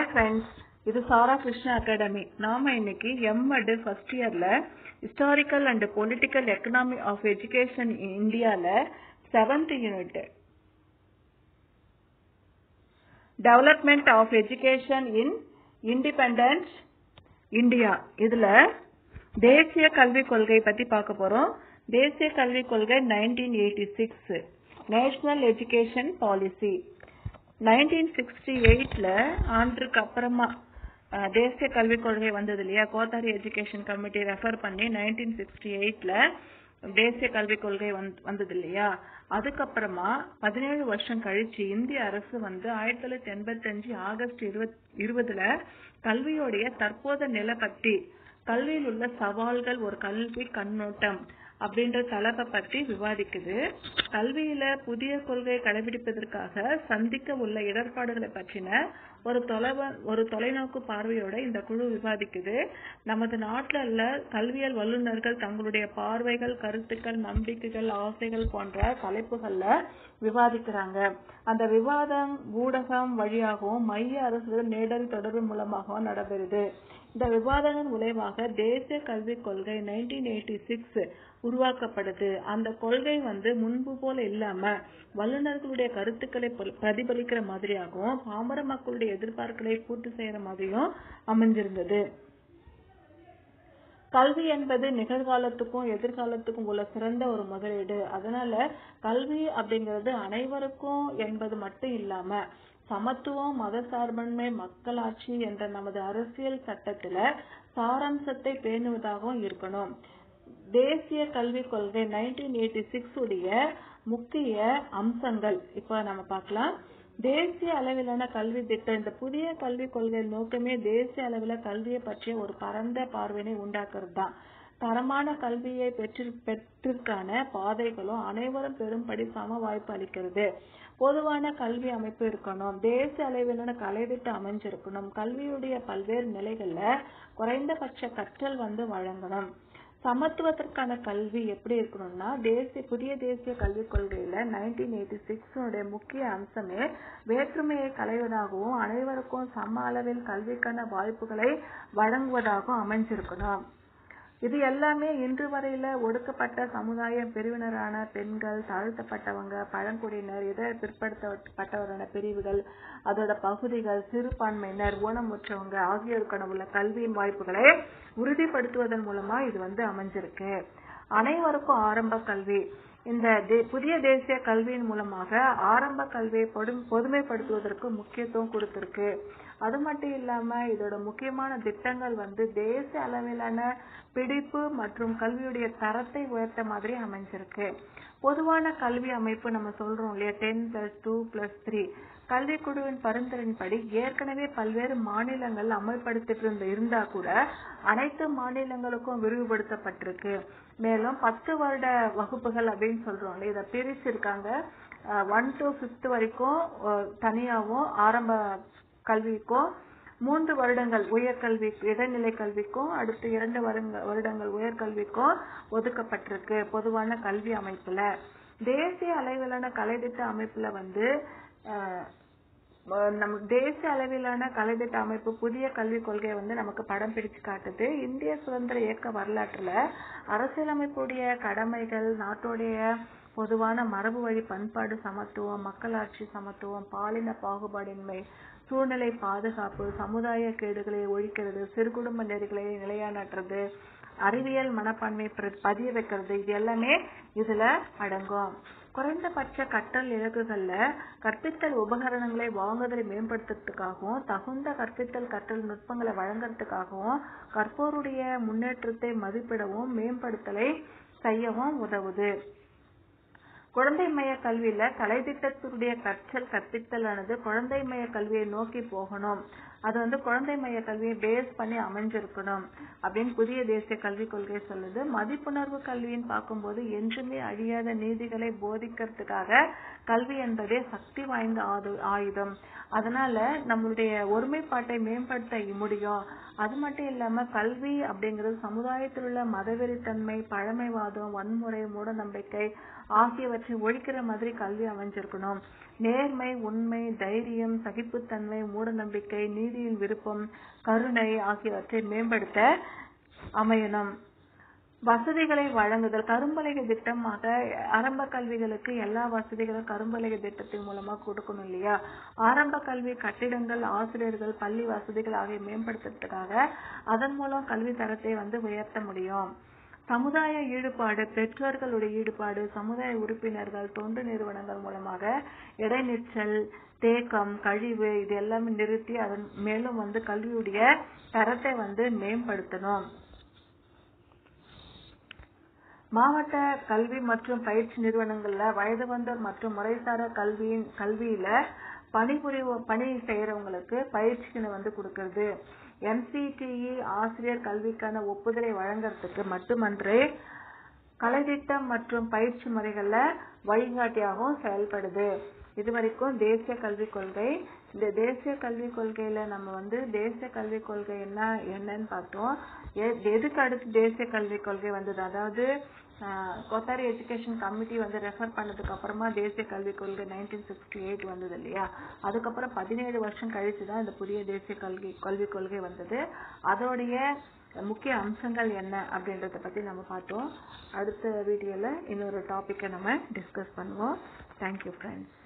friends இது சாரா Krishna academy நாம இன்னைக்கு எம்எட் ஃபர்ஸ்ட் இயர்ல historical and political economy of education இந்தியால seventh unit development of education in independence India இதுல தேசிய கல்விக் கொள்கை பத்தி பார்க்க போறோம் தேசிய கல்விக் கொள்கை nineteen eighty six national education policy nineteen sixty எயிட்ல ஆண்டுக்கு அப்புறமா அஹ், தேசிய கல்விக் கொள்கை வந்தது இல்லையா கோத்தாரி எஜுகேஷன் கமிட்டி ரெஃபர் பண்ணி நைன்டீன் சிக்ஸ்டி எயிட்ல தேசிய கல்விக் கொள்கை வந்து- வந்தது இல்லையா அதுக்கப்புறமா பதினேழு வருஷம் கழிச்சு இந்திய அரசு வந்து ஆயிரத்தி தொள்ளாயிரத்தி எண்பத்தஞ்சு ஆகஸ்ட் இருபத் இருபதுல கல்வியோடைய தற்போத நிலை பத்தி கல்வியில் உள்ள சவால்கள் ஒரு கல்வி கண்ணோட்டம் அப்படின்ற தலைப்பை பத்தி விவாதிக்குது கல்வியில புதிய கொள்கையை கடைபிடிப்பதற்காக சந்திக்க உள்ள இடர்பாடுகளை பற்றின ஒரு தொலைவ ஒரு தொலைநோக்கு பார்வையோட இந்த குழு விவாதிக்குது நமது நாட்டுல உள்ள கல்வியல் வல்லுநர்கள் தங்களுடைய பார்வைகள் கருத்துக்கள் நம்பிக்கைகள் ஆசைகள் போன்ற தலைப்புகள்ல விவாதிக்கிறாங்க அந்த விவாதம் ஊடகம் வழியாகவும் மைய அரசுகள் நேரடி தொடர்பு மூலமாகவும் நடைபெறுது இந்த விவாதங்கள் விளைவாக தேசிய கல்விக் கொள்கை நைன்டீன் எயிட்டி சிக்ஸ் உருவாக்கப்படுது அந்த கொள்கை வந்து முன்பு போல இல்லாம வல்லுநர்களுடைய கருத்துக்களை பிரதி- பிரதிபலிக்கிற மாதிரியாகவும் பாமர மக்களுடைய எதிர்பார்ப்புகளை பூர்த்தி செய்யற மாதிரியும் அமைஞ்சிருந்தது கல்வி என்பது நிகழ்காலத்துக்கும் எதிர்காலத்துக்கும் உள்ள சிறந்த ஒரு முதலீடு அதனால கல்வி அப்படிங்கிறது அனைவருக்கும் என்பது மட்டும் இல்லாம சமத்துவம் மதசார்பின்மை மக்களாட்சி என்ற நமது அரசியல் சட்டத்துல சாராம்சத்தை பேணுவதாகவும் இருக்கணும் தேசிய கல்விக் கொள்கை நைன்டீன் எயிட்டி சிக்ஸ் உடைய முக்கிய அம்சங்கள் இப்ப நம்ம பார்க்கலாம் தேசிய அளவிலான கல்வி திட்டம் இந்த புதிய கல்விக் கொள்கையின் நோக்கமே தேசிய அளவில கல்வியை பற்றிய ஒரு பரந்த பார்வையினை உண்டாக்குறது தான் தரமான கல்வியை பெற்று பெற்றிற்கான பாதைகளும் அனைவரும் பெரும்படி சம வாய்ப்பு அளிக்கிறது பொதுவான கல்வி அமைப்பு இருக்கணும் தேசிய அளவிலான கலைத்திட்டம் அமைஞ்சிருக்கணும் கல்வியுடைய பல்வேறு நிலைகள்ல குறைந்தபட்ச கற்றல் வந்து வழங்கணும் சமத்துவத்திற்கான கல்வி எப்படி இருக்கணும்னா தேசிய புதிய தேசிய கல்விக் கொள்கையில நைன்டீன் எயிட்டி சிக்ஸுடைய முக்கிய அம்சமே வேற்றுமையை களைவதாகவும் அனைவருக்கும் சம அளவில் கல்விக்கான வாய்ப்புகளை வழங்குவதாகவும் அமைஞ்சிருக்கணும் இது எல்லாமே இன்று வரையில ஒடுக்கப்பட்ட சமுதாய பிரிவினரான பெண்கள் தாழ்த்தப்பட்டவங்க பழங்குடியினர் இதர பிற்படுத்தப்பட்டவரான பிரிவுகள் அதோட பகுதிகள் சிறுபான்மையினர் ஊனமுற்றவங்க ஆகியோருக்கான உள்ள கல்வியின் வாய்ப்புகளை உறுதிப்படுத்துவதன் மூலமா இது வந்து அமைஞ்சிருக்கு அனைவருக்கும் ஆரம்ப கல்வி இந்த தே- புதிய தேசிய கல்வியின் மூலமாக ஆரம்ப கல்வியை பொது- பொதுமைப்படுத்துவதற்கு முக்கியத்துவம் கொடுத்திருக்கு அது மட்டும் இல்லாம இதோட முக்கியமான திட்டங்கள் வந்து தேசிய அளவிலான பிடிப்பு மற்றும் கல்வியுடைய தரத்தை உயர்த்த மாதிரி அமைஞ்சிருக்கு பொதுவான கல்வி அமைப்பு நம்ம சொல்றோம் இல்லையா ten plus two plus three கல்விக்குழுவின் பரிந்துரையின்படி ஏற்கனவே பல்வேறு மாநிலங்கள் அமல்படுத்திட்டு இருந்த இருந்தா கூட அனைத்து மாநிலங்களுக்கும் விரிவுபடுத்தப்பட்டிருக்கு மேலும் பத்து வருட வகுப்புகள் அப்படின்னு சொல்றோம் இல்லையா இதை பிரிச்சிருக்காங்க ஒன் டு ஃபிஃப்த் வரைக்கும் அஹ், தனியாவும் ஆரம்ப கல்விக்கும் மூன்று வருடங்கள் உயர்கல்வி இடைநிலை கல்விக்கும் அடுத்து இரண்டு வருங்க- வருடங்கள் உயர்கல்விக்கும் ஒதுக்கப்பட்டிருக்கு பொதுவான கல்வி அமைப்புல தேசிய அளவிலான கலைத்திட்ட அமைப்புல வந்து அஹ், அஹ் நம்ம தேசிய அளவிலான கலைத்திட்ட அமைப்பு புதிய கல்விக் கொள்கையை வந்து நமக்கு படம் பிடிச்சு காட்டுது இந்திய சுதந்திர இயக்க வரலாற்றுல அரசியலமைப்புடைய கடமைகள் நாட்டுடைய பொதுவான மரபு வழி பண்பாடு சமத்துவம் மக்களாட்சி சமத்துவம் பாலின பாகுபாடின்மை சூழ்நிலை பாதுகாப்பு சமுதாய கேடுகளை ஒழிக்கிறது சிறுகுடும்ப நெறிகளை நிலையானற்றது அறிவியல் மனப்பான்மை பிர- பதிய வைக்கிறது இது எல்லாமே இதுல அடங்கும் குறைந்தபட்ச கற்றல் இலக்குகள்ல கற்பித்தல் உபகரணங்களை வாங்குதலை மேம்படுத்துறதுக்காகவும் தகுந்த கற்பித்தல் கற்றல் நுட்பங்களை வழங்குறதுக்காகவும் கற்போருடைய முன்னேற்றத்தை மதிப்பிடவும் மேம்படுத்தலை செய்யவும் உதவுது குழந்தை மைய கல்வியில கலைத்திட்டத்துடைய கற்றல் கற்பித்தலானது குழந்தை மைய கல்வியை நோக்கி போகணும் அது வந்து குழந்தை மைய கல்வியை பேஸ் பண்ணி அமைஞ்சிருக்கணும் அப்படின்னு புதிய தேசிய கல்விக் கொள்கை சொல்லுது மதிப்புணர்வு கல்வின்னு பார்க்கும்போது என்றுமே அழியாத நீதிகளை போதிக்கிறதுக்காக கல்வி என்பதே சக்தி வாய்ந்த ஆது ஆயுதம் அதனால நம்மளுடைய ஒருமைப்பாட்டை மேம்படுத்த முடியும் அது மட்டும் இல்லாம கல்வி அப்படிங்கிறது சமுதாயத்தில் உள்ள மதவெறித்தன்மை பழமைவாதம் வன்முறை மூட நம்பிக்கை ஆகியவற்றை ஒழிக்கிற மாதிரி கல்வி அமைஞ்சிருக்கணும் நேர்மை உண்மை தைரியம் சகிப்புத்தன்மை மூட நம்பிக்கை நீதியின் விருப்பம் கருணை ஆகியவற்றை மேம்படுத்த அமையணும் வசதிகளை வழங்குதல் கரும்பலகை திட்டமாக ஆரம்ப கல்விகளுக்கு எல்லா வசதிகளும் கரும்பலகை திட்டத்தின் மூலமா கொடுக்கணும் இல்லையா ஆரம்ப கல்வி கட்டிடங்கள் ஆசிரியர்கள் பள்ளி வசதிகள் ஆகிய மேம்படுத்துறதுக்காக அதன் மூலம் கல்வி தரத்தை வந்து உயர்த்த முடியும் சமுதாய ஈடுபாடு பெற்றோர்களுடைய ஈடுபாடு சமுதாய உறுப்பினர்கள் தொண்டு நிறுவனங்கள் மூலமாக இடைநிற்றல் தேக்கம் கழிவு இது எல்லாமே நிறுத்தி அதன் மேலும் வந்து கல்வியுடைய தரத்தை வந்து மேம்படுத்தணும் மாவட்ட கல்வி மற்றும் பயிற்சி நிறுவனங்கள்ல வயது வந்தோர் மற்றும் முறைசாரா கல்வியின் கல்வியில பணிபுரி பணி செய்யறவங்களுக்கு பயிற்சிகளை வந்து கொடுக்கறது என்சிடிஇ ஆசிரியர் கல்விக்கான ஒப்புதலை வழங்குறதுக்கு மட்டுமன்றே கலைத்திட்டம் மற்றும் பயிற்சி முறைகள்ல வழிகாட்டியாகவும் செயல்படுது இதுவரைக்கும் தேசிய கல்விக் கொள்கை இந்த தேசிய கல்விக் கொள்கையில நம்ம வந்து தேசிய கல்விக் கொள்கை என்ன என்னன்னு பார்த்தோம் எதுக்கு அடுத்து தேசிய கல்விக் கொள்கை வந்தது அதாவது கொத்தாரி எஜுகேஷன் கமிட்டி வந்து ரெஃபர் பண்ணதுக்கு அப்புறமா தேசிய கல்விக் கொள்கை நைன்டீன் சிக்ஸ்டி எயிட் வந்தது இல்லையா அதுக்கப்புறம் பதினேழு வருஷம் கழிச்சு தான் இந்த புதிய தேசிய கல்வி கல்விக் கொள்கை வந்தது அதோடைய முக்கிய அம்சங்கள் என்ன அப்படின்றத பத்தி நம்ம பார்த்தோம் அடுத்த வீடியோல இன்னொரு டாபிக்கை நம்ம டிஸ்கஸ் பண்ணுவோம் தேங்க்யூ ஃப்ரெண்ட்ஸ்